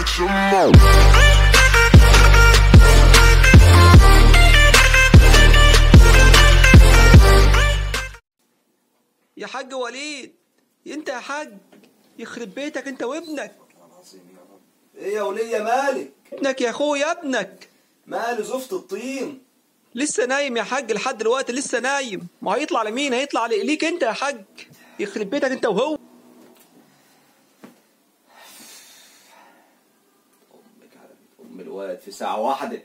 catch 'em all. يا حاج وليد انت يا حاج يخرب بيتك انت وابنك ايه يا ولية مالك ابنك يا اخويا ابنك ماله زفت الطين لسه نايم يا حاج لحد دلوقتي لسه نايم ما هيطلع لمين هيطلع ليك انت يا حاج يخرب بيتك انت وهو امك على بيت ام الواد في ساعة واحدة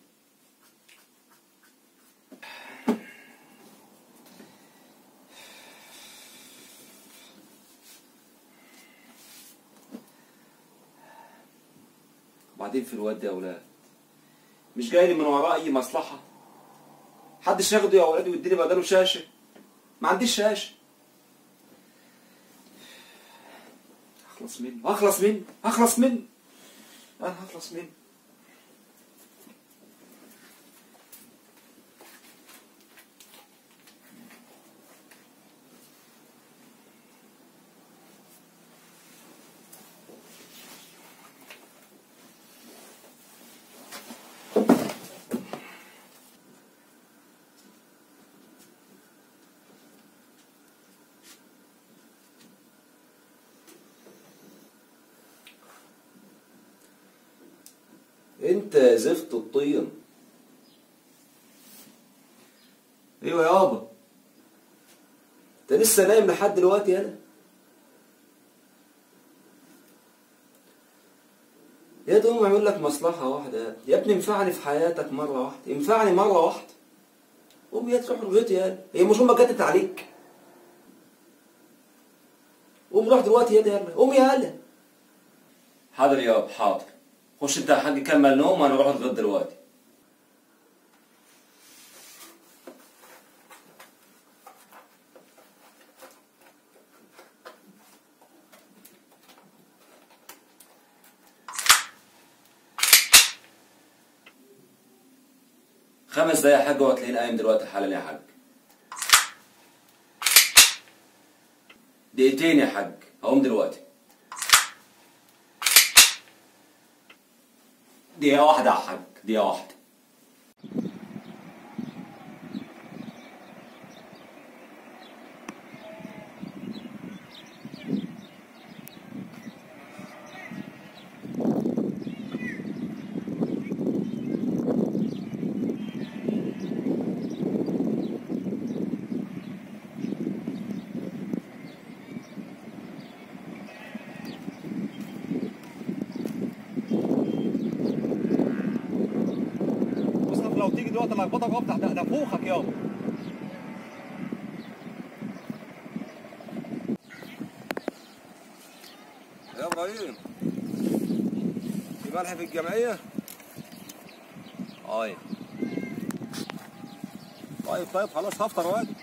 وبعدين في الواد ده يا ولاد مش جاي لي من وراه اي مصلحة حدش ياخده يا ولاد ويديني بداله شاشة ما عنديش شاشة اخلص منه اخلص منه اخلص منه انا هخلص منه انت زفت الطين ايوه يابا انت لسه نايم لحد دلوقتي انا يا دوم اعمل لك مصلحة واحدة يا ابني انفعني في حياتك مرة واحدة انفعني مرة واحدة قوم يا تروح الغيط يا هي مش امك جتت عليك قوم روح دلوقتي يا يلا قوم يا هلا حاضر يابا حاضر خش انت يا حاج كمل نوم وانا اروح اتغدى دلوقتي خمس دقايق يا حاج وهتلاقيني قايم دلوقتي حالا يا حاج دقيقتين يا حاج هقوم دلوقتي دقيقة واحدة يا حاج دقيقة واحدة مصطفى لو تيجي دلوقتي لخبطك وافتح ده نافوخك يابا يا ابراهيم في ملح في الجمعيه طيب طيب طيب خلاص هفطر واجي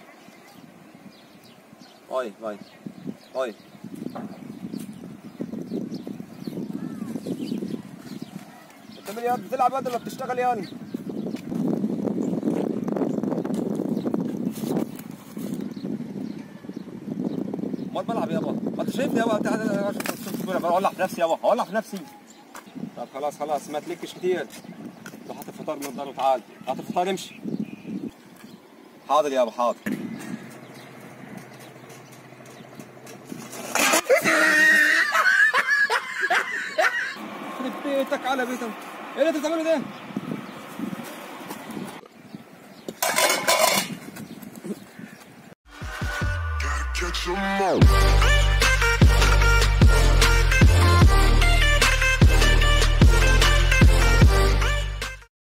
طيب طيب طيب بتعمل ايه يا ابني؟ بتلعب يد ولا بتشتغل يعني؟ امال بلعب يابا ما انت شايفني يابا انت هولع في نفسي يابا هولع في نفسي طب خلاص خلاص ما تلكش كتير روح هات الفطار من الدار وتعال هات الفطار امشي حاضر يابا حاضر يخرب بيتك على بيتك ايه اللي انت بتعمله ده؟ Gotta catch 'em all.